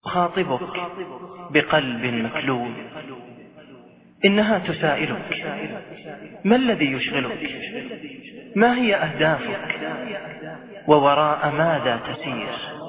خاطبك بقلب مكلوب إنها تسائلك ما الذي يشغلك ما هي أهدافك ووراء ماذا تسير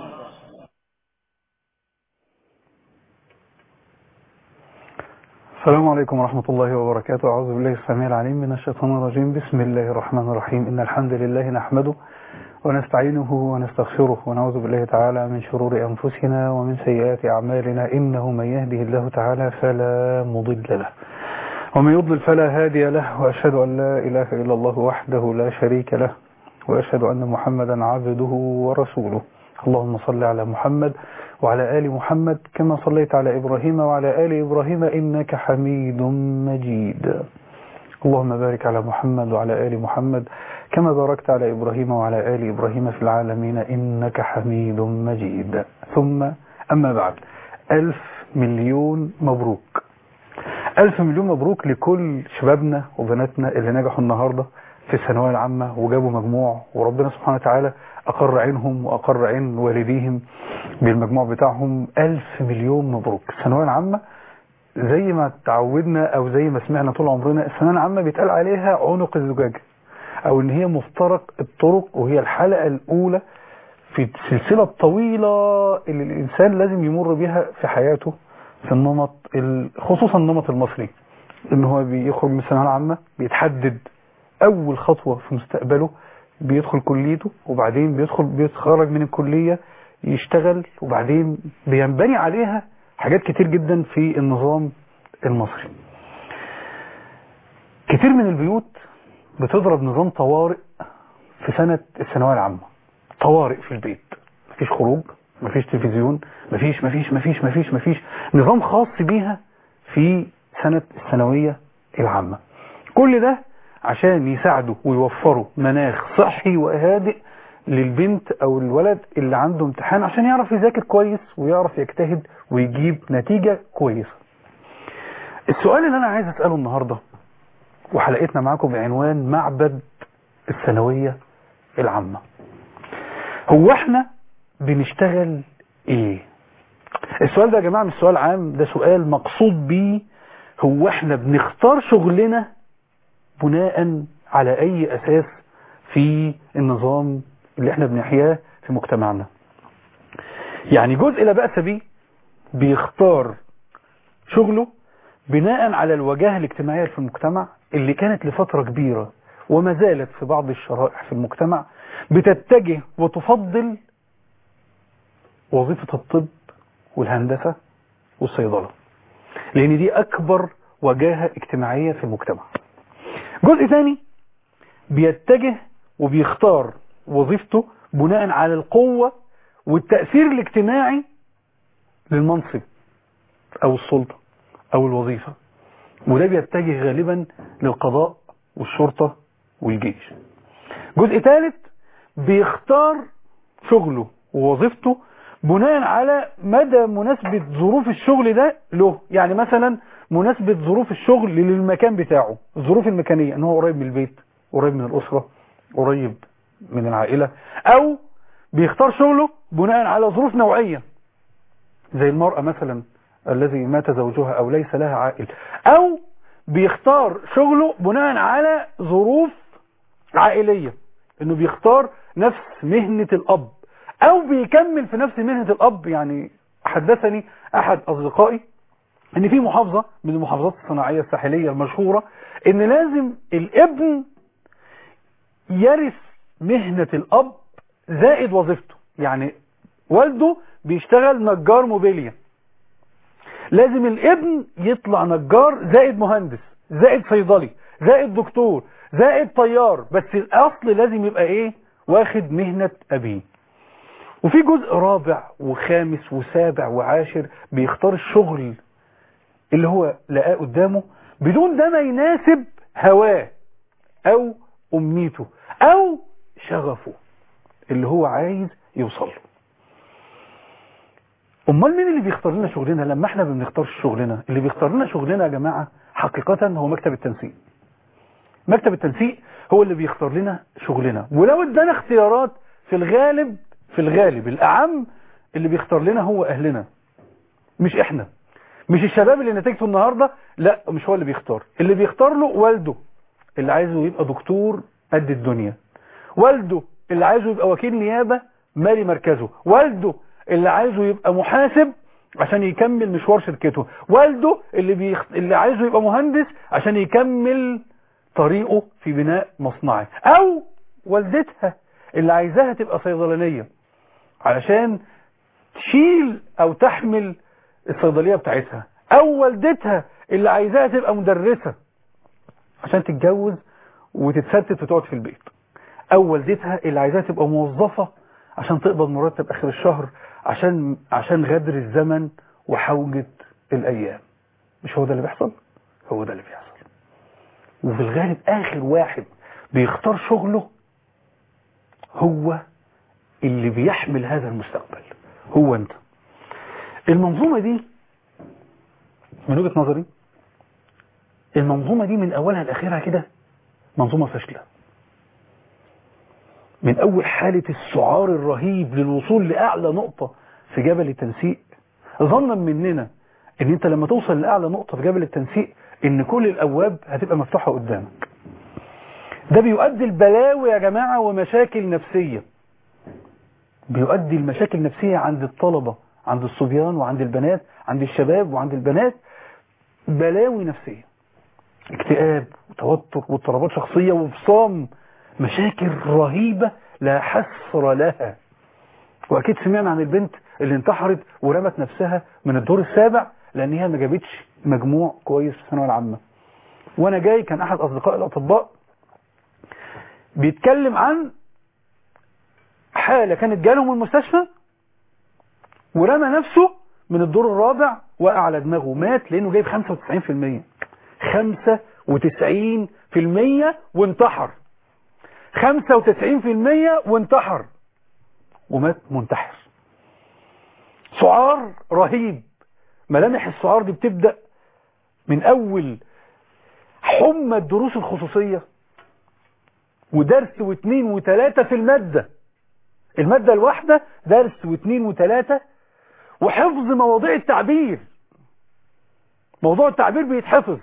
السلام عليكم ورحمة الله وبركاته أعوذ بالله السميع العليم من الشيطان الرجيم بسم الله الرحمن الرحيم إن الحمد لله نحمده ونستعينه ونستغفره ونعوذ بالله تعالى من شرور أنفسنا ومن سيئات أعمالنا إنه من يهده الله تعالى فلا مضل له ومن يضلل فلا هادي له وأشهد أن لا إله إلا الله وحده لا شريك له وأشهد أن محمدا عبده ورسوله اللهم صل على محمد وعلى آل محمد كما صليت على إبراهيم وعلى آل إبراهيم إنك حميد مجيد اللهم بارك على محمد وعلى آل محمد كما باركت على إبراهيم وعلى آل إبراهيم في العالمين إنك حميد مجيد ثم أما بعد ألف مليون مبروك ألف مليون مبروك لكل شبابنا وبناتنا اللي نجحوا النهاردة في الثانوية العامة وجابوا مجموع وربنا سبحانه وتعالى أقر عينهم وأقر عين والديهم بالمجموع بتاعهم ألف مليون مبروك الثانوية العامة زي ما تعودنا أو زي ما سمعنا طول عمرنا الثانوية العامة بيتقال عليها عنق الزجاجة أو إن هي مفترق الطرق وهي الحلقة الأولى في السلسلة الطويلة اللي الإنسان لازم يمر بها في حياته في النمط خصوصا النمط المصري إن هو بيخرج من الثانوية العامة بيتحدد أول خطوة في مستقبله بيدخل كليته وبعدين بيدخل بيتخرج من الكلية يشتغل وبعدين بينبني عليها حاجات كتير جدا في النظام المصري كتير من البيوت بتضرب نظام طوارئ في سنة الثانوية العامة طوارئ في البيت مفيش خروج مفيش تلفزيون مفيش مفيش مفيش مفيش مفيش نظام خاص بيها في سنة الثانوية العامة كل ده عشان يساعدوا ويوفروا مناخ صحي وهادئ للبنت او الولد اللي عنده امتحان عشان يعرف يذاكر كويس ويعرف يجتهد ويجيب نتيجة كويسة السؤال اللي انا عايز اسأله النهاردة وحلقتنا معاكم بعنوان معبد الثانوية العامة هو احنا بنشتغل ايه السؤال ده يا جماعة مش سؤال عام ده سؤال مقصود بيه هو احنا بنختار شغلنا بناء على اي اساس في النظام اللي احنا بنحياه في مجتمعنا يعني جزء لا بأس به بيختار شغله بناء على الوجاهة الاجتماعية في المجتمع اللي كانت لفترة كبيرة وما زالت في بعض الشرائح في المجتمع بتتجه وتفضل وظيفة الطب والهندسة والصيدلة لان دي اكبر وجاهة اجتماعية في المجتمع جزء ثاني بيتجه وبيختار وظيفته بناء على القوة والتأثير الاجتماعي للمنصب او السلطة او الوظيفة وده بيتجه غالبا للقضاء والشرطة والجيش جزء ثالث بيختار شغله ووظيفته بناء على مدى مناسبة ظروف الشغل ده له يعني مثلا مناسبة ظروف الشغل للمكان بتاعه الظروف المكانية ان هو قريب من البيت قريب من الأسرة قريب من العائلة او بيختار شغله بناء على ظروف نوعية زي المرأة مثلا الذي مات زوجها او ليس لها عائل او بيختار شغله بناء على ظروف عائلية انه بيختار نفس مهنة الاب او بيكمل في نفس مهنة الاب يعني حدثني احد اصدقائي ان في محافظة من المحافظات الصناعية الساحلية المشهورة ان لازم الابن يرث مهنة الاب زائد وظيفته يعني والده بيشتغل نجار موبيليا لازم الابن يطلع نجار زائد مهندس زائد صيدلي زائد دكتور زائد طيار بس الاصل لازم يبقى ايه واخد مهنة ابيه وفي جزء رابع وخامس وسابع وعاشر بيختار الشغل اللي هو لقاه قدامه بدون ده ما يناسب هواه او امنيته او شغفه اللي هو عايز يوصل له امال مين اللي بيختار لنا شغلنا لما احنا بنختار شغلنا اللي بيختار لنا شغلنا يا جماعة حقيقة هو مكتب التنسيق مكتب التنسيق هو اللي بيختار لنا شغلنا ولو ادانا اختيارات في الغالب في الغالب الأعم اللي بيختار لنا هو أهلنا مش احنا مش الشباب اللي نتيجته النهاردة لا مش هو اللي بيختار اللي بيختار له والده اللي عايزه يبقى دكتور قد الدنيا والده اللي عايزه يبقى وكيل نيابة مالي مركزه والده اللي عايزه يبقى محاسب عشان يكمل مشوار شركته والده اللي بيخ... اللي عايزه يبقى مهندس عشان يكمل طريقه في بناء مصنعه او والدتها اللي عايزاها تبقى صيدلانية علشان تشيل او تحمل الصيدلية بتاعتها او والدتها اللي عايزاها تبقى مدرسة عشان تتجوز وتتستت وتقعد في البيت او والدتها اللي عايزاها تبقى موظفة عشان تقبض مرتب اخر الشهر عشان عشان غدر الزمن وحوجة الايام مش هو ده اللي بيحصل هو ده اللي بيحصل وفي الغالب اخر واحد بيختار شغله هو اللي بيحمل هذا المستقبل هو انت المنظومة دي من وجهة نظري المنظومة دي من اولها لاخرها كده منظومة فاشلة من اول حالة السعار الرهيب للوصول لاعلى نقطة في جبل التنسيق ظنا مننا ان انت لما توصل لاعلى نقطة في جبل التنسيق ان كل الابواب هتبقى مفتوحة قدامك ده بيؤدي البلاوي يا جماعة ومشاكل نفسية بيؤدي المشاكل النفسية عند الطلبة عند الصبيان وعند البنات عند الشباب وعند البنات بلاوي نفسية اكتئاب وتوتر واضطرابات شخصية وفصام مشاكل رهيبة لا حصر لها واكيد سمعنا عن البنت اللي انتحرت ورمت نفسها من الدور السابع لان هي ما جابتش مجموع كويس في الثانويه العامه وانا جاي كان احد اصدقاء الاطباء بيتكلم عن حالة كانت جالهم المستشفى ورمى نفسه من الدور الرابع وقع على دماغه مات لانه جايب 95% 95% وانتحر 95% وانتحر ومات منتحر سعار رهيب ملامح السعار دي بتبدأ من اول حمى الدروس الخصوصية ودرس واثنين وثلاثة في المادة المادة الواحدة درس واثنين وثلاثة وحفظ مواضيع التعبير موضوع التعبير بيتحفظ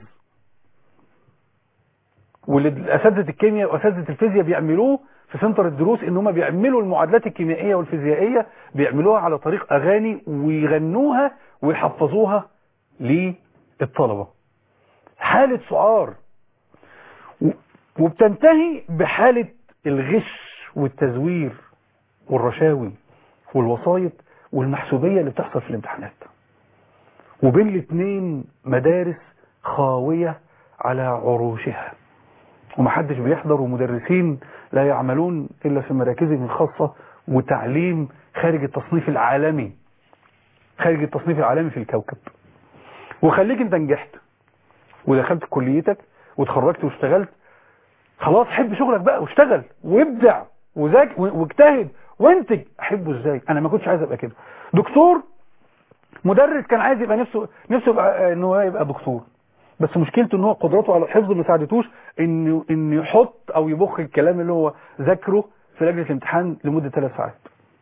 واللي اساتذه الكيمياء واساتذه الفيزياء بيعملوه في سنتر الدروس ان هم بيعملوا المعادلات الكيميائيه والفيزيائيه بيعملوها على طريق اغاني ويغنوها ويحفظوها للطلبه حاله سعار وبتنتهي بحاله الغش والتزوير والرشاوي والوسايط والمحسوبيه اللي بتحصل في الامتحانات وبين الاثنين مدارس خاويه على عروشها ومحدش بيحضر ومدرسين لا يعملون إلا في مراكزهم الخاصة وتعليم خارج التصنيف العالمي خارج التصنيف العالمي في الكوكب وخليك انت نجحت ودخلت كليتك وتخرجت واشتغلت خلاص حب شغلك بقى واشتغل وابدع وذاك واجتهد وانتج احبه ازاي انا ما كنتش عايز ابقى كده دكتور مدرس كان عايز يبقى نفسه نفسه يبقى ان هو يبقى دكتور بس مشكلته ان هو قدراته على الحفظ ما ساعدتوش انه انه يحط او يبخ الكلام اللي هو ذاكره في لجنه الامتحان لمده ثلاث ساعات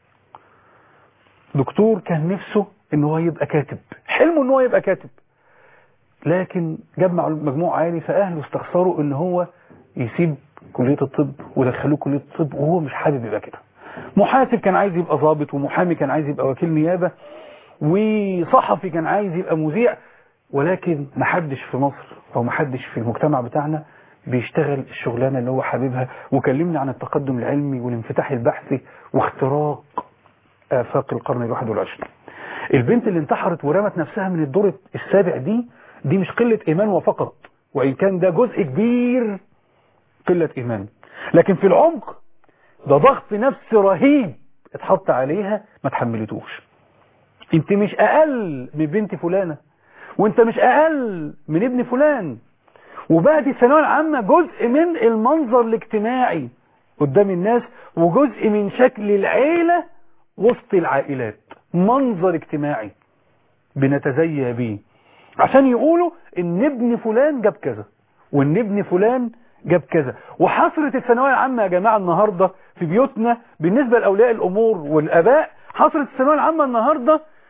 دكتور كان نفسه ان هو يبقى كاتب حلمه ان هو يبقى كاتب لكن جاب مجموع عالي فاهله استخسروا ان هو يسيب كليه الطب ودخلوه كليه الطب وهو مش حابب يبقى كده محاسب كان عايز يبقى ضابط ومحامي كان عايز يبقى وكيل نيابه وصحفي كان عايز يبقى مذيع ولكن محدش في مصر او محدش في المجتمع بتاعنا بيشتغل الشغلانة اللي هو حاببها وكلمني عن التقدم العلمي والانفتاح البحثي واختراق آفاق القرن الواحد والعشرين البنت اللي انتحرت ورمت نفسها من الدور السابع دي دي مش قلة ايمان وفقط وان كان ده جزء كبير قلة ايمان لكن في العمق ده ضغط نفس رهيب اتحط عليها ما تحملتوش انت مش اقل من بنت فلانة وانت مش اقل من ابن فلان وبعد الثانويه العامه جزء من المنظر الاجتماعي قدام الناس وجزء من شكل العيله وسط العائلات منظر اجتماعي بنتزيى بيه عشان يقولوا ان ابن فلان جاب كذا وان ابن فلان جاب كذا وحصرت الثانويه العامه يا جماعه النهارده في بيوتنا بالنسبه لاولياء الامور والاباء حصرت الثانويه العامه النهارده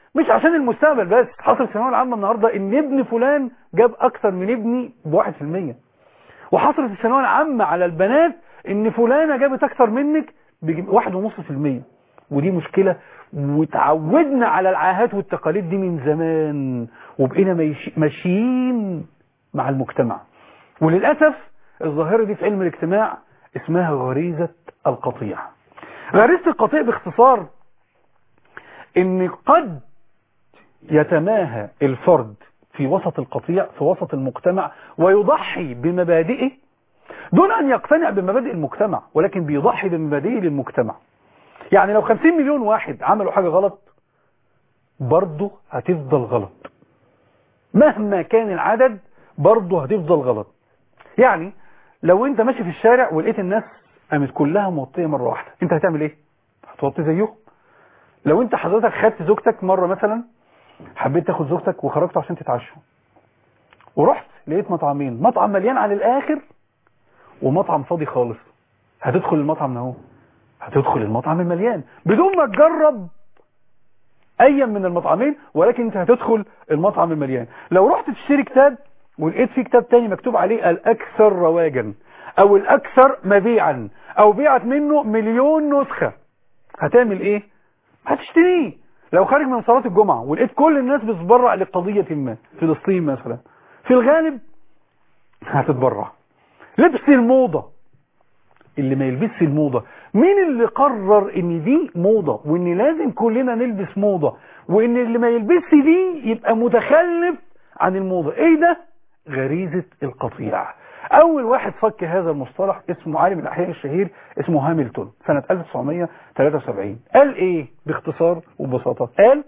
مش عشان المستقبل بس حصل الثانويه العامه النهارده ان ابن فلان جاب اكتر من ابني بواحد في المية وحصلت الثانويه العامه على البنات ان فلانه جابت اكتر منك بواحد ونص في المية ودي مشكلة وتعودنا على العاهات والتقاليد دي من زمان وبقينا ماشيين مع المجتمع وللأسف الظاهرة دي في علم الاجتماع اسمها غريزة القطيع غريزة القطيع باختصار ان قد يتماهى الفرد في وسط القطيع في وسط المجتمع ويضحي بمبادئه دون أن يقتنع بمبادئ المجتمع ولكن بيضحي بمبادئه للمجتمع يعني لو 50 مليون واحد عملوا حاجة غلط برضه هتفضل غلط مهما كان العدد برضه هتفضل غلط يعني لو انت ماشي في الشارع ولقيت الناس قامت كلها موطيه مره واحده انت هتعمل ايه هتوطي زيهم لو انت حضرتك خدت زوجتك مره مثلا حبيت تاخد زوجتك وخرجتوا عشان تتعشوا ورحت لقيت مطعمين مطعم مليان على الاخر ومطعم فاضي خالص هتدخل المطعم اهو هتدخل المطعم المليان بدون ما تجرب ايا من المطعمين ولكن انت هتدخل المطعم المليان لو رحت تشتري كتاب ولقيت فيه كتاب تاني مكتوب عليه الاكثر رواجا او الاكثر مبيعا او بيعت منه مليون نسخة هتعمل ايه هتشتريه لو خارج من صلاة الجمعة ولقيت كل الناس بتتبرع لقضية ما فلسطين مثلا في الغالب هتتبرع لبس الموضة اللي ما يلبسش الموضة مين اللي قرر ان دي موضة وان لازم كلنا نلبس موضة وان اللي ما يلبسش دي يبقى متخلف عن الموضة ايه ده غريزة القطيع اول واحد فك هذا المصطلح اسمه عالم الاحياء الشهير اسمه هاملتون سنة 1973 قال ايه باختصار وببساطة قال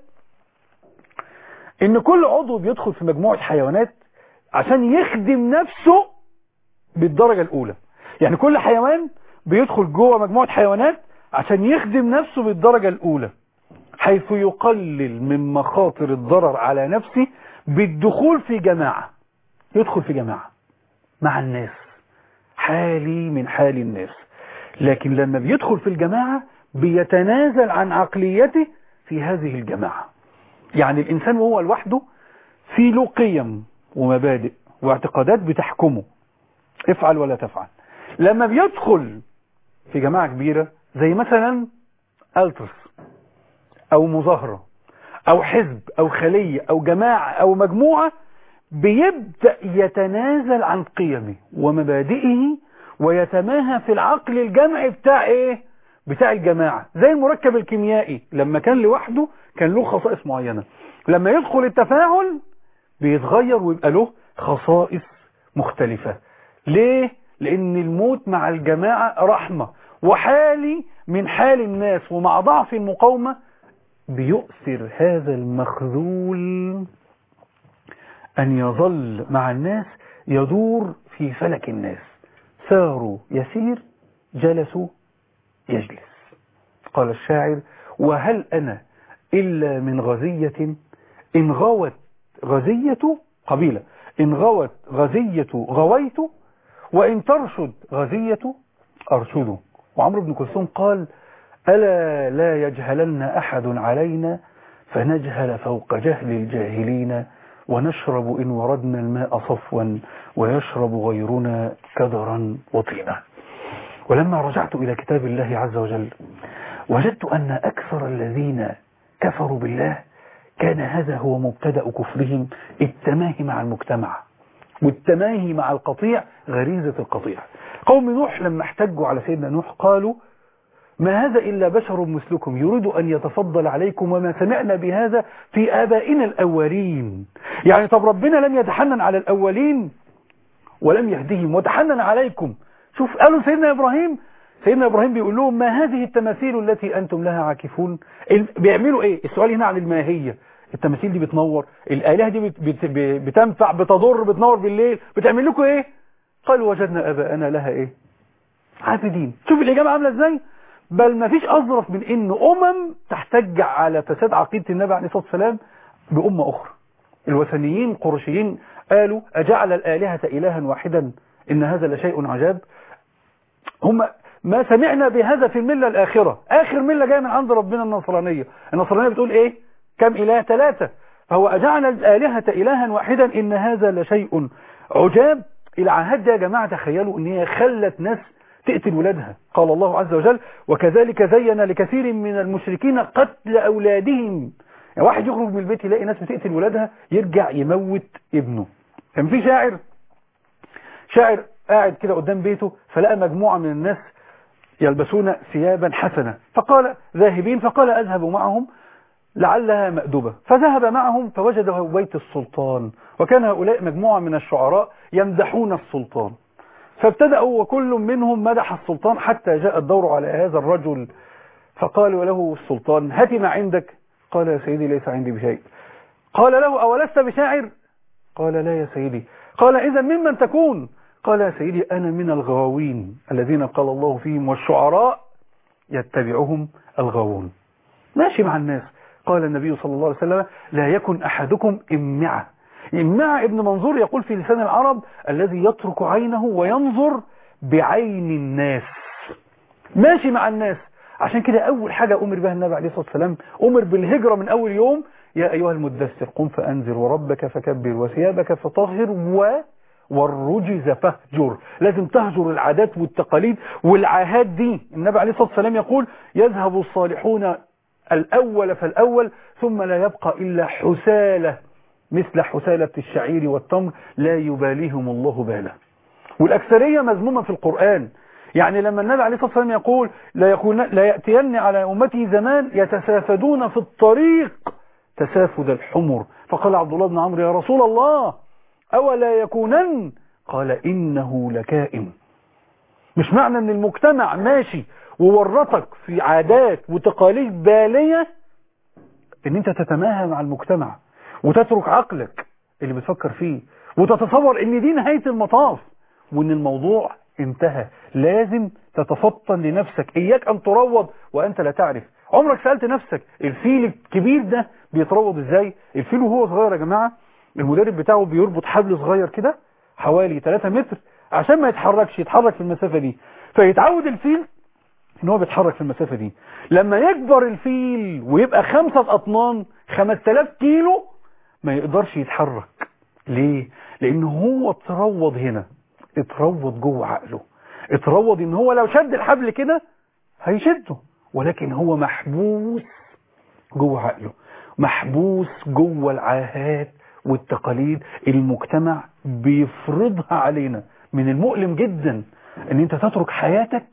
ان كل عضو بيدخل في مجموعة حيوانات عشان يخدم نفسه بالدرجة الاولى يعني كل حيوان بيدخل جوه مجموعة حيوانات عشان يخدم نفسه بالدرجة الاولى حيث يقلل من مخاطر الضرر على نفسه بالدخول في جماعة يدخل في جماعة مع الناس حالي من حال الناس لكن لما بيدخل في الجماعة بيتنازل عن عقليته في هذه الجماعة يعني الإنسان وهو لوحده في له قيم ومبادئ واعتقادات بتحكمه افعل ولا تفعل لما بيدخل في جماعة كبيرة زي مثلا ألترس أو مظاهرة أو حزب أو خلية أو جماعة أو مجموعة بيبدأ يتنازل عن قيمه ومبادئه ويتماهى في العقل الجمعي بتاع ايه بتاع الجماعة زي المركب الكيميائي لما كان لوحده كان له خصائص معينة لما يدخل التفاعل بيتغير ويبقى له خصائص مختلفة ليه لان الموت مع الجماعة رحمة وحالي من حال الناس ومع ضعف المقاومة بيؤثر هذا المخذول أن يظل مع الناس يدور في فلك الناس ساروا يسير جلسوا يجلس قال الشاعر وهل أنا إلا من غزية إن غوت غزية قبيلة إن غوت غزية غويت وإن ترشد غزية أرشد وعمرو بن كلثوم قال ألا لا يجهلن أحد علينا فنجهل فوق جهل الجاهلين ونشرب إن وردنا الماء صفوا ويشرب غيرنا كدرا وطينا ولما رجعت إلى كتاب الله عز وجل وجدت أن أكثر الذين كفروا بالله كان هذا هو مبتدأ كفرهم التماهي مع المجتمع والتماهي مع القطيع غريزة القطيع قوم نوح لما احتجوا على سيدنا نوح قالوا ما هذا إلا بشر مثلكم يريد أن يتفضل عليكم وما سمعنا بهذا في آبائنا الأولين يعني طب ربنا لم يتحنن على الأولين ولم يهديهم وتحنن عليكم شوف قالوا سيدنا إبراهيم سيدنا إبراهيم بيقول لهم ما هذه التماثيل التي أنتم لها عاكفون بيعملوا إيه السؤال هنا عن الماهية التماثيل دي بتنور الآلهة دي بت بت بتنفع بتضر بتنور بالليل بتعمل لكم إيه قالوا وجدنا آباءنا لها إيه عابدين شوف الإجابة عاملة إزاي بل ما فيش أظرف من إن أمم تحتج على فساد عقيدة النبي عليه الصلاة والسلام بأمة أخرى الوثنيين القرشيين قالوا أجعل الآلهة إلها واحدا إن هذا لشيء عجاب هم ما سمعنا بهذا في الملة الآخرة آخر ملة جاية من عند ربنا النصرانية النصرانية بتقول إيه كم إله ثلاثة فهو أجعل الآلهة إلها واحدا إن هذا لشيء عجاب العهد يا جماعة تخيلوا إن هي خلت ناس تقتل ولادها قال الله عز وجل وكذلك زين لكثير من المشركين قتل أولادهم يعني واحد يخرج من البيت يلاقي ناس بتقتل ولادها يرجع يموت ابنه كان في شاعر شاعر قاعد كده قدام بيته فلقى مجموعة من الناس يلبسون ثيابا حسنة فقال ذاهبين فقال أذهب معهم لعلها مأدبة فذهب معهم فوجده بيت السلطان وكان هؤلاء مجموعة من الشعراء يمدحون السلطان فابتدأوا وكل منهم مدح السلطان حتى جاء الدور على هذا الرجل فقالوا له السلطان هات ما عندك قال يا سيدي ليس عندي بشيء قال له أولست بشاعر قال لا يا سيدي قال إذا ممن تكون قال يا سيدي أنا من الغاوين الذين قال الله فيهم والشعراء يتبعهم الغاوون ماشي مع الناس قال النبي صلى الله عليه وسلم لا يكن أحدكم إمعة إمعة ابن منظور يقول في لسان العرب الذي يترك عينه وينظر بعين الناس ماشي مع الناس عشان كده أول حاجة أمر بها النبي عليه الصلاة والسلام أمر بالهجرة من أول يوم يا أيها المدثر قم فأنذر وربك فكبر وثيابك فطهر و والرجز فاهجر لازم تهجر العادات والتقاليد والعاهات دي النبي عليه الصلاة والسلام يقول يذهب الصالحون الأول فالأول ثم لا يبقى إلا حسالة مثل حسالة الشعير والتمر لا يباليهم الله بالا والأكثرية مذمومة في القرآن يعني لما النبي عليه الصلاة والسلام يقول لا, يكون لا يأتين على أمتي زمان يتسافدون في الطريق تسافد الحمر فقال عبد الله بن عمرو يا رسول الله أولا يكونن قال إنه لكائن مش معنى ان المجتمع ماشي وورطك في عادات وتقاليد بالية ان انت تتماهى مع المجتمع وتترك عقلك اللي بتفكر فيه وتتصور ان دي نهاية المطاف وان الموضوع انتهى لازم تتفطن لنفسك اياك ان تروض وانت لا تعرف عمرك سألت نفسك الفيل الكبير ده بيتروض ازاي الفيل وهو صغير يا جماعة المدرب بتاعه بيربط حبل صغير كده حوالي 3 متر عشان ما يتحركش يتحرك في المسافة دي فيتعود الفيل ان هو بيتحرك في المسافة دي لما يكبر الفيل ويبقى خمسة اطنان 5000 كيلو ما يقدرش يتحرك ليه لان هو اتروض هنا اتروض جوه عقله اتروض ان هو لو شد الحبل كده هيشده ولكن هو محبوس جوه عقله محبوس جوه العاهات والتقاليد المجتمع بيفرضها علينا من المؤلم جدا ان انت تترك حياتك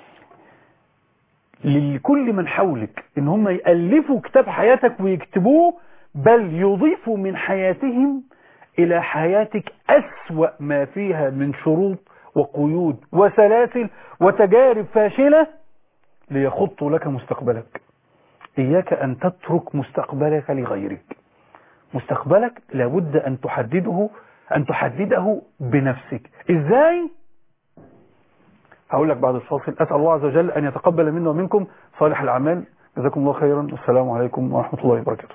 لكل من حولك ان هم يألفوا كتاب حياتك ويكتبوه بل يضيفوا من حياتهم الى حياتك اسوأ ما فيها من شروط وقيود وسلاسل وتجارب فاشلة ليخطوا لك مستقبلك اياك ان تترك مستقبلك لغيرك مستقبلك لابد أن تحدده أن تحدده بنفسك إزاي؟ هقول لك بعد الفاصل أسأل الله عز وجل أن يتقبل منا ومنكم صالح الأعمال جزاكم الله خيرا والسلام عليكم ورحمة الله وبركاته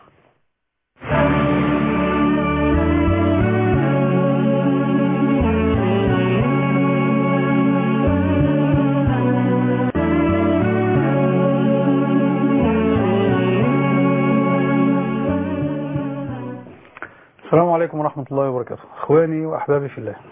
السلام عليكم ورحمة الله وبركاته اخواني واحبابي في الله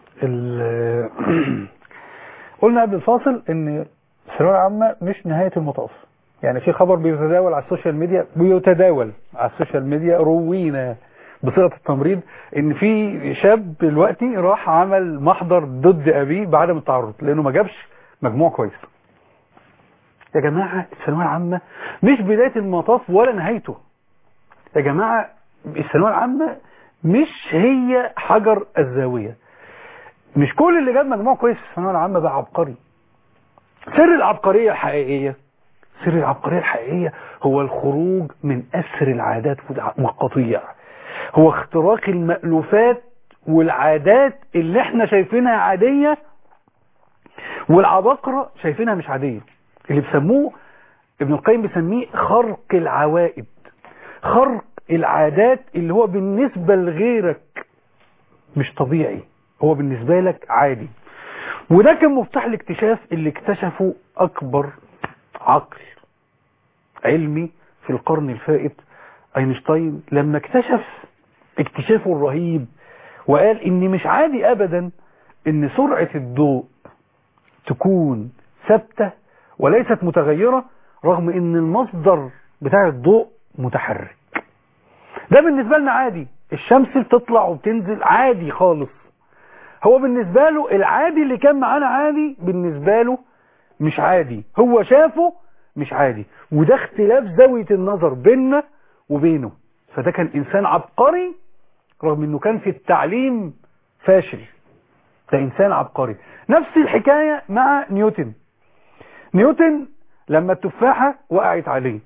قلنا قبل الفاصل ان الثانويه العامه مش نهايه المطاف يعني في خبر بيتداول على السوشيال ميديا بيتداول على السوشيال ميديا روينا بصيغه التمريض ان في شاب دلوقتي راح عمل محضر ضد ابيه بعدم التعرض لانه ما جابش مجموع كويس يا جماعه الثانويه العامه مش بدايه المطاف ولا نهايته يا جماعه الثانويه العامه مش هي حجر الزاويه مش كل اللي جاب مجموع كويس في الثانويه العامه بقى عبقري سر العبقريه الحقيقيه سر العبقريه الحقيقيه هو الخروج من اسر العادات والقطيع هو اختراق المألوفات والعادات اللي احنا شايفينها عاديه والعباقره شايفينها مش عاديه اللي بيسموه ابن القيم بيسميه خرق العوائد خرق العادات اللي هو بالنسبة لغيرك مش طبيعي هو بالنسبة لك عادي وده كان مفتاح الاكتشاف اللي اكتشفه أكبر عقل علمي في القرن الفائت اينشتاين لما اكتشف اكتشافه الرهيب وقال ان مش عادي ابدا ان سرعة الضوء تكون ثابتة وليست متغيرة رغم ان المصدر بتاع الضوء متحرك ده بالنسبة لنا عادي الشمس بتطلع وبتنزل عادي خالص هو بالنسبة له العادي اللي كان معانا عادي بالنسبة له مش عادي هو شافه مش عادي وده اختلاف زاوية النظر بيننا وبينه فده كان انسان عبقري رغم انه كان في التعليم فاشل ده انسان عبقري نفس الحكاية مع نيوتن نيوتن لما التفاحة وقعت عليه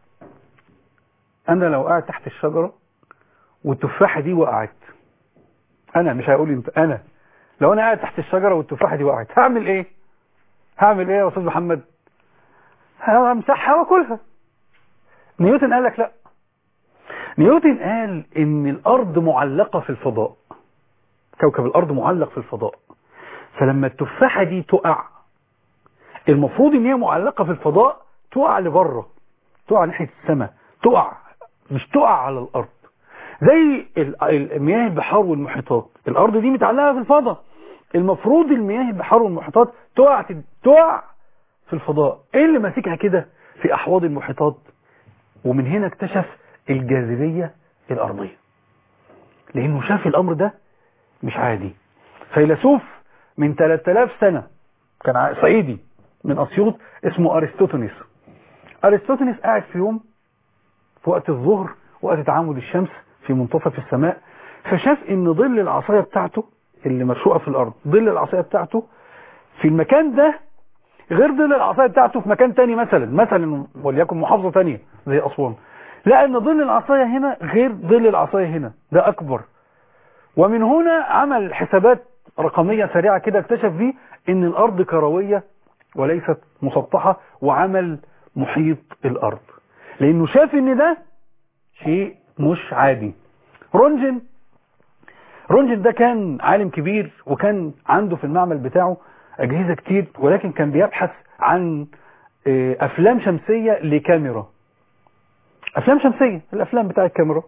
انا لو قاعد تحت الشجرة والتفاحة دي وقعت انا مش هيقول انت انا لو انا قاعد تحت الشجرة والتفاحة دي وقعت هعمل ايه هعمل ايه يا استاذ محمد همسحها واكلها نيوتن قال لك لا نيوتن قال ان الارض معلقة في الفضاء كوكب الارض معلق في الفضاء فلما التفاحة دي تقع المفروض ان هي معلقة في الفضاء تقع لبره تقع ناحية السماء تقع مش تقع على الارض زي المياه البحار والمحيطات الارض دي متعلقة في الفضاء المفروض المياه البحار والمحيطات تقع تقع في الفضاء ايه اللي ماسكها كده في احواض المحيطات ومن هنا اكتشف الجاذبية الارضية لانه شاف الامر ده مش عادي فيلسوف من 3000 سنة كان صعيدي من اسيوط اسمه ارسطوطنس ارسطوطنس قاعد في يوم في وقت الظهر وقت تعامد الشمس في منتصف السماء فشاف ان ظل العصاية بتاعته اللي مرشوقة في الارض ظل العصاية بتاعته في المكان ده غير ظل العصاية بتاعته في مكان تاني مثلا مثلا وليكن محافظة تانية زي اسوان لا ان ظل العصاية هنا غير ظل العصاية هنا ده اكبر ومن هنا عمل حسابات رقمية سريعة كده اكتشف فيه ان الارض كروية وليست مسطحة وعمل محيط الارض لانه شاف ان ده شيء مش عادي رونجن رونجن ده كان عالم كبير وكان عنده في المعمل بتاعه اجهزة كتير ولكن كان بيبحث عن افلام شمسية لكاميرا افلام شمسية الافلام بتاع الكاميرا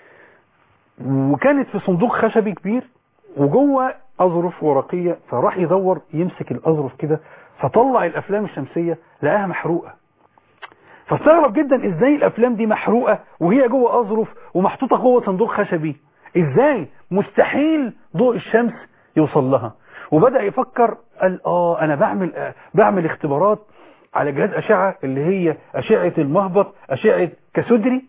وكانت في صندوق خشبي كبير وجوه اظرف ورقية فراح يدور يمسك الاظرف كده فطلع الافلام الشمسية لقاها محروقة فاستغرب جدا ازاي الافلام دي محروقة وهي جوه اظرف ومحطوطة جوه صندوق خشبي ازاي مستحيل ضوء الشمس يوصل لها وبدأ يفكر قال اه انا بعمل آه بعمل اختبارات على جهاز اشعة اللي هي اشعة المهبط اشعة كسدري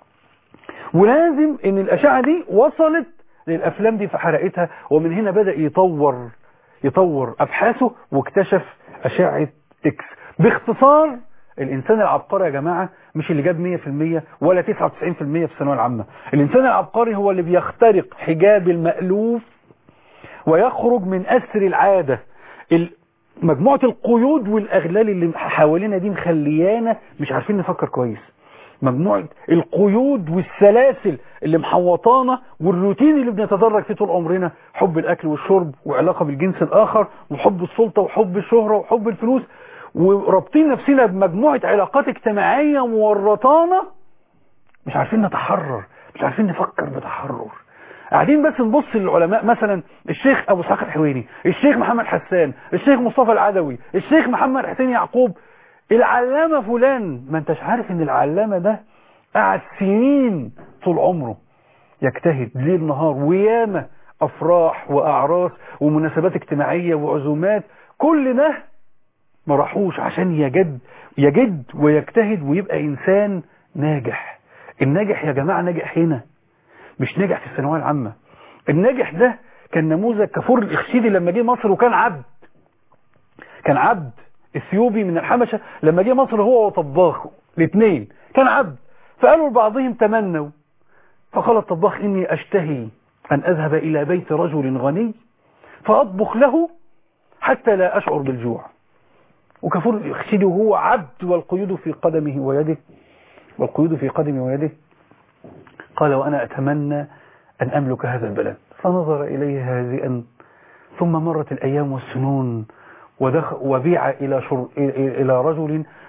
ولازم ان الاشعة دي وصلت للافلام دي فحرقتها ومن هنا بدأ يطور يطور ابحاثه واكتشف اشعة اكس باختصار الانسان العبقري يا جماعة مش اللي جاب 100% ولا 99% في الثانويه العامة الانسان العبقري هو اللي بيخترق حجاب المألوف ويخرج من أسر العادة مجموعة القيود والأغلال اللي حوالينا دي مخليانا مش عارفين نفكر كويس مجموعة القيود والسلاسل اللي محوطانا والروتين اللي بنتدرج فيه طول عمرنا حب الأكل والشرب وعلاقة بالجنس الآخر وحب السلطة وحب الشهرة وحب الفلوس ورابطين نفسنا بمجموعة علاقات اجتماعية مورطانا مش عارفين نتحرر مش عارفين نفكر بتحرر قاعدين بس نبص للعلماء مثلا الشيخ ابو اسحاق الحويني الشيخ محمد حسان الشيخ مصطفى العدوي الشيخ محمد حسين يعقوب العلامة فلان ما انتش عارف ان العلامة ده قعد سنين طول عمره يجتهد ليل نهار وياما افراح واعراس ومناسبات اجتماعية وعزومات كل ده ما راحوش عشان يجد يجد ويجتهد ويبقى انسان ناجح الناجح يا جماعة ناجح هنا مش ناجح في الثانويه العامة الناجح ده كان نموذج كفور الإخشيدي لما جه مصر وكان عبد كان عبد اثيوبي من الحبشة لما جه مصر هو وطباخ الاثنين كان عبد فقالوا لبعضهم تمنوا فقال الطباخ إني أشتهي أن أذهب إلى بيت رجل غني فأطبخ له حتى لا أشعر بالجوع وكفور الإخشيدي وهو عبد والقيود في قدمه ويده والقيود في قدمه ويده قال وأنا أتمنى أن أملك هذا البلد فنظر إليه هازئا ثم مرت الأيام والسنون ودخ وبيع إلى, شر... إلى رجل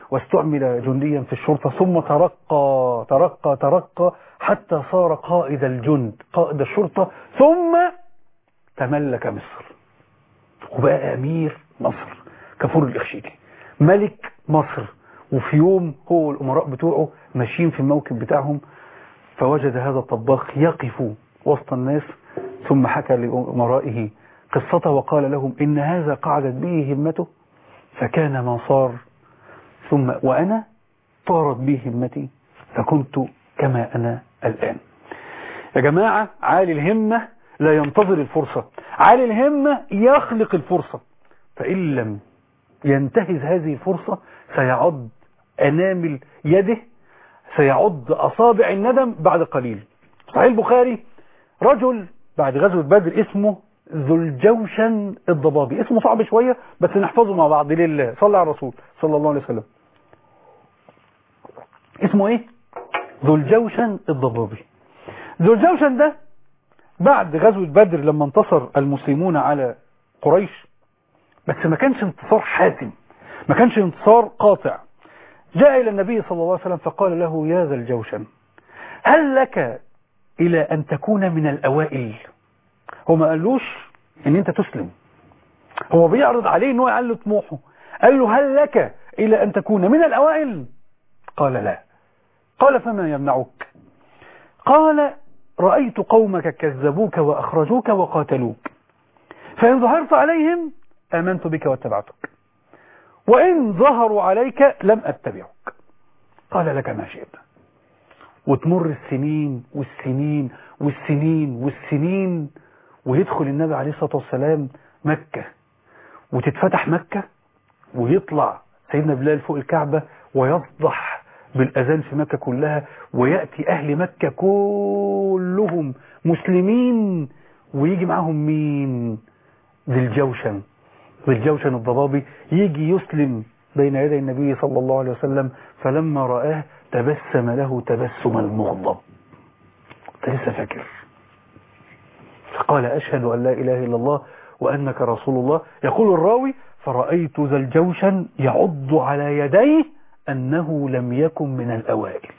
واستعمل جنديا في الشرطة ثم ترقى ترقى ترقى حتى صار قائد الجند قائد الشرطة ثم تملك مصر وبقى أمير مصر كفور الإخشيدي ملك مصر وفي يوم هو والأمراء بتوعه ماشيين في الموكب بتاعهم فوجد هذا الطباخ يقف وسط الناس ثم حكى لأمرائه قصته وقال لهم إن هذا قعدت به همته فكان ما صار ثم وأنا طارت بي همتي فكنت كما أنا الآن يا جماعة عالي الهمة لا ينتظر الفرصة عالي الهمة يخلق الفرصة فإن لم ينتهز هذه الفرصة سيعض أنامل يده سيعض أصابع الندم بعد قليل صحيح البخاري رجل بعد غزوة بدر اسمه ذو الجوشن الضبابي اسمه صعب شوية بس نحفظه مع بعض لله صلى على الرسول صلى الله عليه وسلم اسمه ايه ذو الجوشن الضبابي ذو الجوشن ده بعد غزوة بدر لما انتصر المسلمون على قريش بس ما كانش انتصار حاسم ما كانش انتصار قاطع جاء إلى النبي صلى الله عليه وسلم فقال له يا ذا الجوشن هل لك إلى أن تكون من الأوائل هو ما قالوش ان انت تسلم هو بيعرض عليه ان هو يعلي طموحه قال له هل لك الى ان تكون من الاوائل قال لا قال فما يمنعك قال رأيت قومك كذبوك وأخرجوك وقاتلوك فإن ظهرت عليهم آمنت بك واتبعتك وإن ظهروا عليك لم أتبعك قال لك ما شئت وتمر السنين والسنين والسنين والسنين ويدخل النبي عليه الصلاة والسلام مكة وتتفتح مكة ويطلع سيدنا بلال فوق الكعبة ويصدح بالأذان في مكة كلها ويأتي أهل مكة كلهم مسلمين ويجي معاهم مين ذي الجوشن ذي الجوشن الضبابي يجي يسلم بين يدي النبي صلى الله عليه وسلم فلما رآه تبسم له تبسم المغضب لسه فاكر فقال أشهد أن لا إله إلا الله وأنك رسول الله يقول الراوي فرأيت ذا الجوشن يعض على يديه أنه لم يكن من الأوائل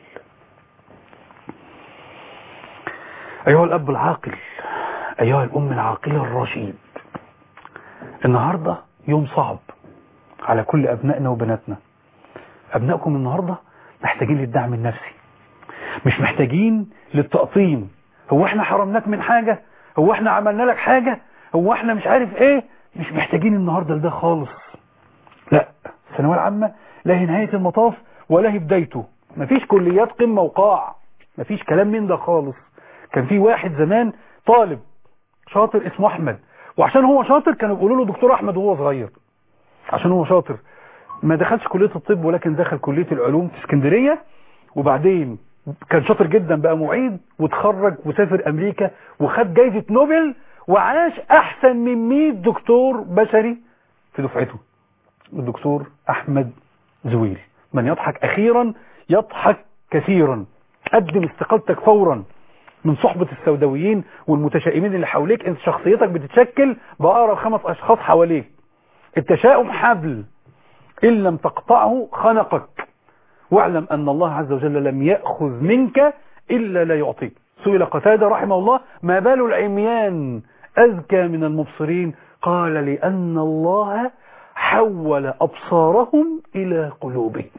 أيها الأب العاقل أيها الأم العاقلة الرشيد النهاردة يوم صعب على كل أبنائنا وبناتنا أبنائكم النهاردة محتاجين للدعم النفسي مش محتاجين للتقطيم هو احنا حرمناك من حاجة هو احنا عملنا لك حاجة هو احنا مش عارف ايه مش محتاجين النهاردة لده خالص لا الثانوية العامة لا هي نهاية المطاف ولا هي بدايته مفيش كليات قمة وقاع مفيش كلام من ده خالص كان في واحد زمان طالب شاطر اسمه احمد وعشان هو شاطر كانوا بيقولوا له دكتور احمد وهو صغير عشان هو شاطر ما دخلش كلية الطب ولكن دخل كلية العلوم في اسكندرية وبعدين كان شاطر جدا بقى معيد وتخرج وسافر امريكا وخد جايزة نوبل وعاش احسن من 100 دكتور بشري في دفعته الدكتور احمد زويل من يضحك اخيرا يضحك كثيرا قدم استقالتك فورا من صحبة السوداويين والمتشائمين اللي حواليك انت شخصيتك بتتشكل بأقرب خمس اشخاص حواليك التشاؤم حبل ان لم تقطعه خنقك واعلم أن الله عز وجل لم يأخذ منك إلا لا يعطيك سئل قتادة رحمه الله ما بال العميان أذكى من المبصرين قال لأن الله حول أبصارهم إلى قلوبهم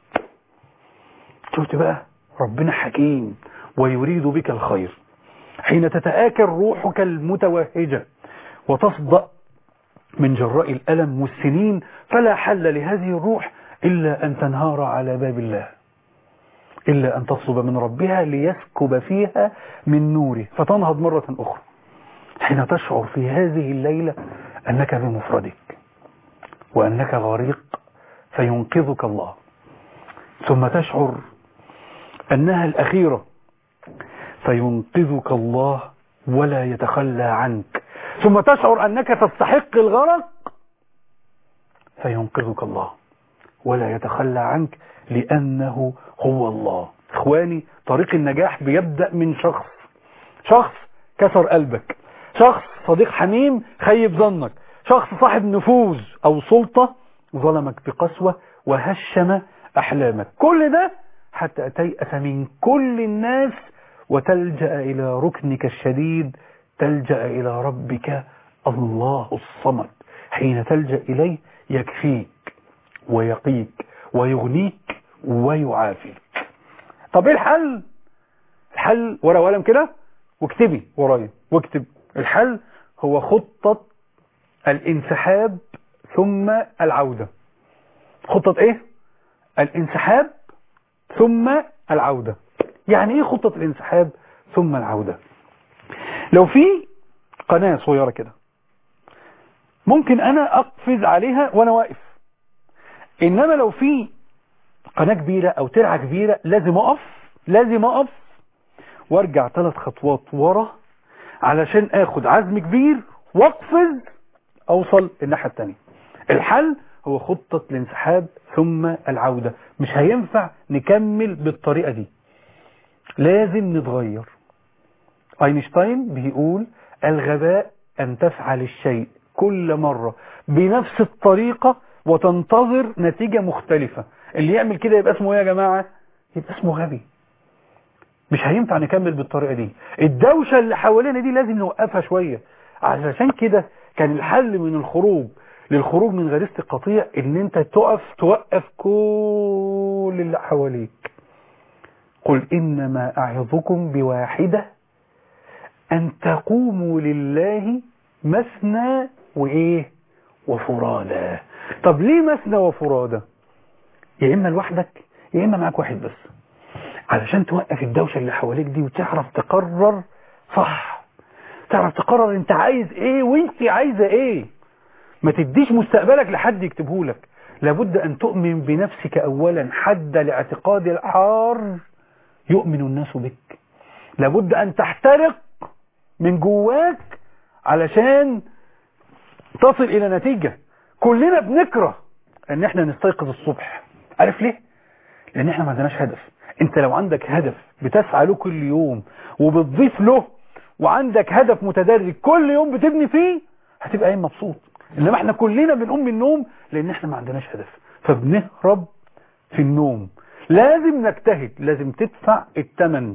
شفت بقى ربنا حكيم ويريد بك الخير حين تتآكل روحك المتوهجة وتصدأ من جراء الألم والسنين فلا حل لهذه الروح إلا أن تنهار على باب الله إلا أن تصب من ربها ليسكب فيها من نوره فتنهض مرة أخرى حين تشعر في هذه الليلة أنك بمفردك وأنك غريق فينقذك الله ثم تشعر أنها الأخيرة فينقذك الله ولا يتخلى عنك ثم تشعر أنك تستحق الغرق فينقذك الله ولا يتخلى عنك لأنه هو الله إخواني طريق النجاح بيبدأ من شخص شخص كسر قلبك شخص صديق حميم خيب ظنك شخص صاحب نفوذ أو سلطة ظلمك بقسوة وهشم أحلامك كل ده حتى تيأس من كل الناس وتلجأ إلى ركنك الشديد تلجأ إلى ربك الله الصمد حين تلجأ إليه يكفيك ويقيك ويغنيك ويعافيك طب ايه الحل الحل ورقه وقلم كده واكتبي ورايا واكتب الحل هو خطة الانسحاب ثم العودة خطة ايه الانسحاب ثم العودة يعني ايه خطة الانسحاب ثم العودة لو في قناة صغيرة كده ممكن انا اقفز عليها وانا واقف انما لو في قناة كبيرة او ترعة كبيرة لازم اقف لازم اقف وارجع ثلاث خطوات ورا علشان اخد عزم كبير واقفز اوصل الناحية التانية الحل هو خطة الانسحاب ثم العودة مش هينفع نكمل بالطريقة دي لازم نتغير اينشتاين بيقول الغباء ان تفعل الشيء كل مرة بنفس الطريقة وتنتظر نتيجة مختلفة اللي يعمل كده يبقى اسمه ايه يا جماعة يبقى اسمه غبي مش هينفع نكمل بالطريقة دي الدوشة اللي حوالينا دي لازم نوقفها شوية علشان كده كان الحل من الخروج للخروج من غريزة القطيع ان انت تقف توقف كل اللي حواليك قل انما اعظكم بواحدة ان تقوموا لله مثنى وايه وفرادى طب ليه مثنى وفرادى يا اما لوحدك يا اما معاك واحد بس علشان توقف الدوشة اللي حواليك دي وتعرف تقرر صح تعرف تقرر انت عايز ايه وانت عايزة ايه ما تديش مستقبلك لحد يكتبه لك لابد ان تؤمن بنفسك اولا حد لاعتقاد الحار يؤمن الناس بك لابد ان تحترق من جواك علشان تصل الى نتيجة كلنا بنكره ان احنا نستيقظ الصبح عارف ليه لان احنا ما عندناش هدف انت لو عندك هدف بتسعى له كل يوم وبتضيف له وعندك هدف متدرج كل يوم بتبني فيه هتبقى ايه مبسوط انما احنا كلنا بنقوم من النوم لان احنا ما عندناش هدف فبنهرب في النوم لازم نجتهد لازم تدفع الثمن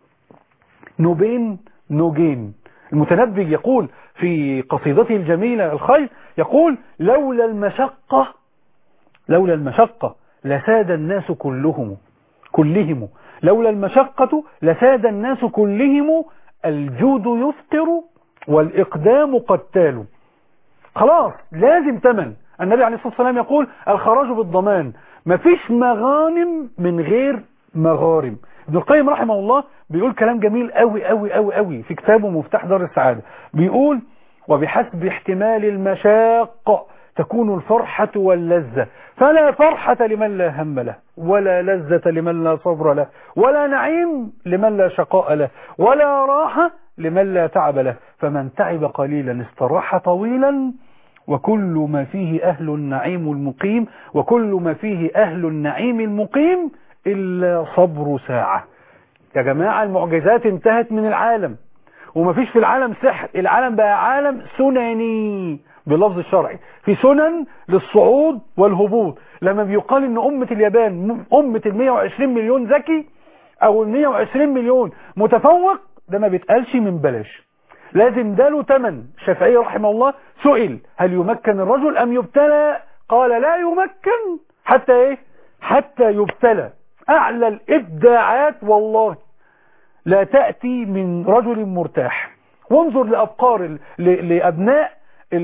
نوبين نوجين المتنبي يقول في قصيدته الجميلة الخير يقول لولا المشقة لولا المشقة لساد الناس كلهم كلهم لولا المشقة لساد الناس كلهم الجود يفطر والإقدام قتال خلاص لازم تمن النبي عليه الصلاة والسلام يقول الخراج بالضمان مفيش مغانم من غير مغارم ابن القيم رحمه الله بيقول كلام جميل قوي قوي قوي قوي في كتابه مفتاح دار السعادة بيقول وبحسب احتمال المشاق تكون الفرحة واللذة فلا فرحة لمن لا هم له ولا لذة لمن لا صبر له ولا نعيم لمن لا شقاء له ولا راحة لمن لا تعب له فمن تعب قليلا استراح طويلا وكل ما فيه أهل النعيم المقيم وكل ما فيه أهل النعيم المقيم إلا صبر ساعة يا جماعة المعجزات انتهت من العالم ومفيش في العالم سحر العالم بقى عالم سنني باللفظ الشرعي في سنن للصعود والهبوط لما بيقال ان امة اليابان امة ال 120 مليون ذكي او ال 120 مليون متفوق ده ما بيتقالش من بلاش لازم ده له ثمن الشافعي رحمه الله سئل هل يمكن الرجل ام يبتلى قال لا يمكن حتى ايه حتى يبتلى اعلى الابداعات والله لا تأتي من رجل مرتاح وانظر لأبقار لأبناء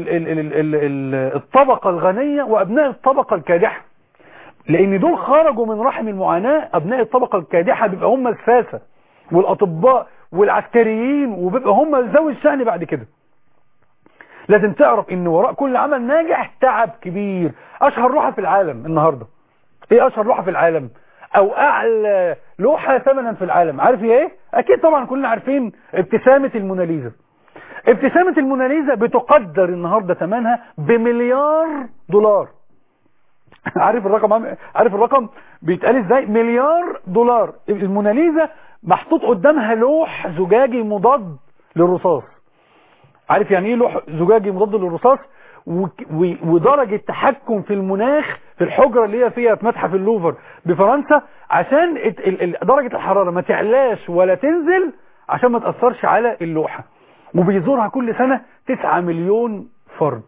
الطبقة الغنية وأبناء الطبقة الكادحة لأن دول خرجوا من رحم المعاناة أبناء الطبقة الكادحة بيبقى هم الساسة والأطباء والعسكريين وبيبقى هم ذوي الشأن بعد كده لازم تعرف ان وراء كل عمل ناجح تعب كبير اشهر لوحة في العالم النهاردة ايه اشهر لوحة في العالم او اعلى لوحة ثمنا في العالم عارف ايه اكيد طبعا كلنا عارفين ابتسامة الموناليزا ابتسامة الموناليزا بتقدر النهاردة ثمنها بمليار دولار عارف الرقم عارف الرقم بيتقال ازاي مليار دولار الموناليزا محطوط قدامها لوح زجاجي مضاد للرصاص عارف يعني ايه لوح زجاجي مضاد للرصاص وك- و- ودرجة تحكم في المناخ في الحجرة اللي هي فيها في متحف اللوفر بفرنسا عشان ال- ال- ال- درجة الحرارة ما تعلاش ولا تنزل عشان ما تأثرش على اللوحة وبيزورها كل سنة 9 مليون فرد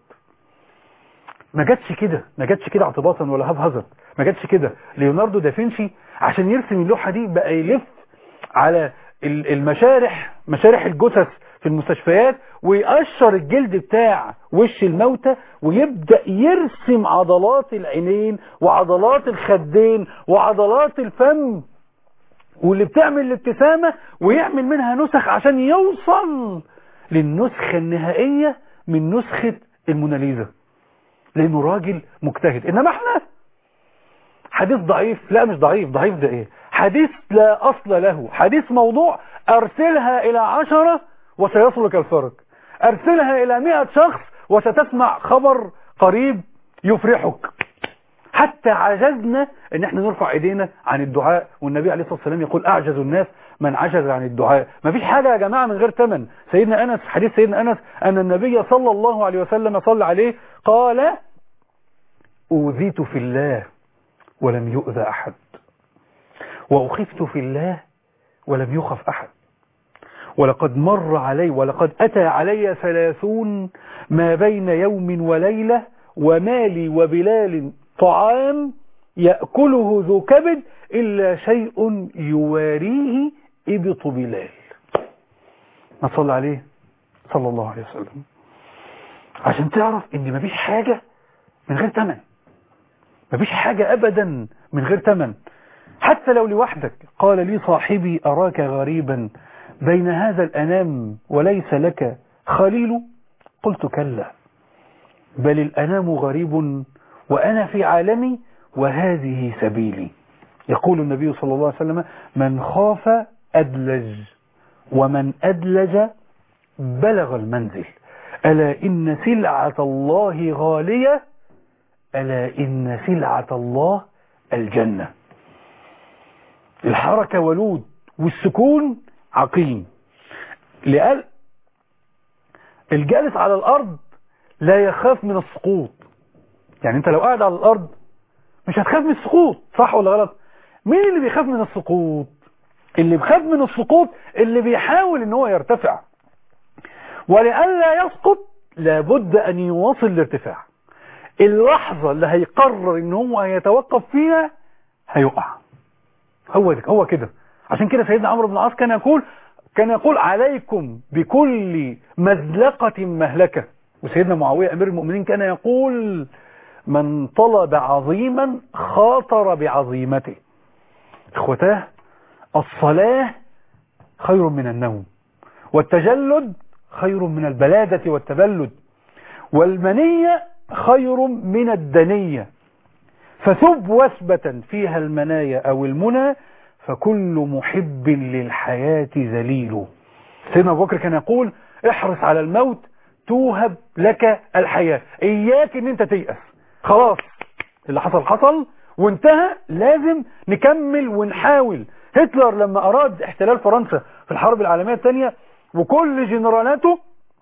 ما جاتش كده ما جاتش كده اعتباطا ولا هاف هازارد ما جاتش كده ليوناردو دافنشي عشان يرسم اللوحة دي بقى يلف على ال- المشارح مشارح الجثث في المستشفيات ويقشر الجلد بتاع وش الموتى ويبدأ يرسم عضلات العينين وعضلات الخدين وعضلات الفم واللي بتعمل الابتسامة ويعمل منها نسخ عشان يوصل للنسخة النهائية من نسخة الموناليزا لانه راجل مجتهد انما احنا حديث ضعيف لا مش ضعيف ضعيف ده ايه حديث لا اصل له حديث موضوع ارسلها الى عشرة وسيصلك الفرج ارسلها الى مئة شخص وستسمع خبر قريب يفرحك حتى عجزنا ان احنا نرفع ايدينا عن الدعاء والنبي عليه الصلاة والسلام يقول اعجز الناس من عجز عن الدعاء ما فيش حاجة يا جماعة من غير ثمن سيدنا انس حديث سيدنا انس ان النبي صلى الله عليه وسلم صلى عليه قال اوذيت في الله ولم يؤذى احد واخفت في الله ولم يخف احد ولقد مر علي ولقد أتى علي ثلاثون ما بين يوم وليلة ومالي وبلال طعام يأكله ذو كبد إلا شيء يواريه إبط بلال ما صلى عليه صلى الله عليه وسلم عشان تعرف ان مفيش حاجة من غير تمن مفيش حاجة أبدا من غير تمن حتى لو لوحدك قال لي صاحبي أراك غريبا بين هذا الأنام وليس لك خليل قلت كلا بل الأنام غريب وأنا في عالمي وهذه سبيلي يقول النبي صلى الله عليه وسلم من خاف أدلج ومن أدلج بلغ المنزل ألا إن سلعة الله غالية ألا إن سلعة الله الجنة الحركة ولود والسكون عقيم لقال الجالس على الأرض لا يخاف من السقوط يعني انت لو قاعد على الأرض مش هتخاف من السقوط صح ولا غلط مين اللي بيخاف من السقوط اللي بيخاف من السقوط اللي بيحاول ان هو يرتفع ولئلا يسقط لابد ان يواصل الارتفاع اللحظة اللي هيقرر ان هو هيتوقف فيها هيقع هو هو كده عشان كده سيدنا عمرو بن العاص كان يقول كان يقول عليكم بكل مزلقة مهلكة وسيدنا معاوية أمير المؤمنين كان يقول من طلب عظيما خاطر بعظيمته اخوتاه الصلاة خير من النوم والتجلد خير من البلادة والتبلد والمنية خير من الدنية فثب وثبة فيها المنايا أو المنى فكل محب للحياة ذليل سيدنا أبو بكر كان يقول احرص على الموت توهب لك الحياة إياك ان انت تيأس خلاص اللي حصل حصل وانتهى لازم نكمل ونحاول هتلر لما أراد احتلال فرنسا في الحرب العالمية الثانية وكل جنرالاته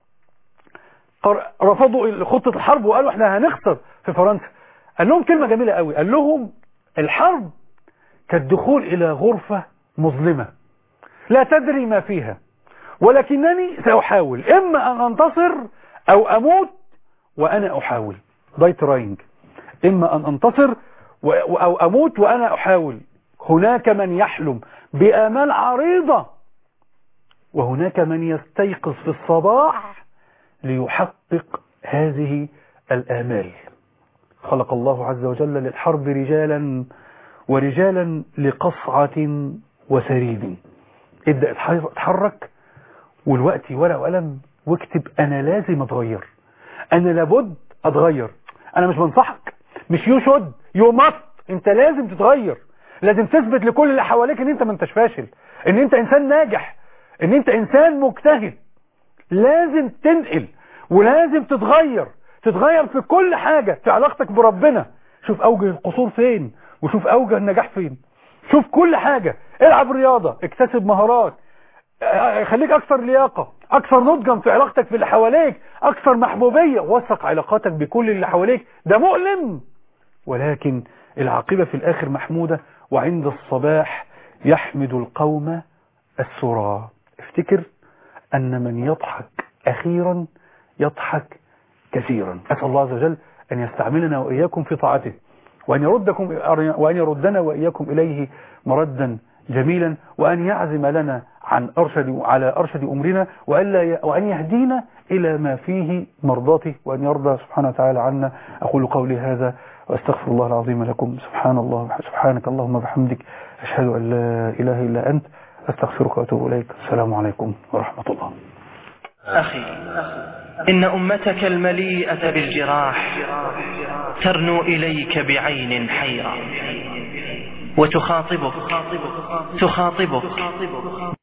رفضوا خطة الحرب وقالوا احنا هنخسر في فرنسا قال لهم كلمة جميلة قوي قال لهم الحرب كالدخول إلى غرفة مظلمة لا تدري ما فيها ولكنني سأحاول إما أن أنتصر أو أموت وأنا أحاول دايت راينج إما أن أنتصر أو أموت وأنا أحاول هناك من يحلم بآمال عريضة وهناك من يستيقظ في الصباح ليحقق هذه الآمال خلق الله عز وجل للحرب رجالا ورجالا لقصعة وسريد ابدأ اتحرك والوقت ورق وقلم واكتب انا لازم اتغير انا لابد اتغير انا مش بنصحك مش يو شود يو ماست انت لازم تتغير لازم تثبت لكل اللي حواليك ان انت ما انتش فاشل ان انت انسان ناجح ان انت انسان مجتهد لازم تنقل ولازم تتغير تتغير في كل حاجة في علاقتك بربنا شوف اوجه القصور فين وشوف اوجه النجاح فين شوف كل حاجة العب رياضة اكتسب مهارات خليك اكثر لياقة اكثر نضجا في علاقتك في اللي حواليك اكثر محبوبية وثق علاقاتك بكل اللي حواليك ده مؤلم ولكن العاقبة في الاخر محمودة وعند الصباح يحمد القوم السرى افتكر ان من يضحك اخيرا يضحك كثيرا اسال الله عز وجل ان يستعملنا واياكم في طاعته وان يردكم وان يردنا واياكم اليه مردا جميلا وان يعزم لنا عن ارشد على ارشد امرنا والا ي... وان يهدينا الى ما فيه مرضاته وان يرضى سبحانه وتعالى عنا اقول قولي هذا واستغفر الله العظيم لكم سبحان الله سبحانك اللهم وبحمدك اشهد ان لا اله الا انت استغفرك واتوب اليك السلام عليكم ورحمه الله أخي إن أمتك المليئة بالجراح ترنو إليك بعين حيرة وتخاطبك تخاطبك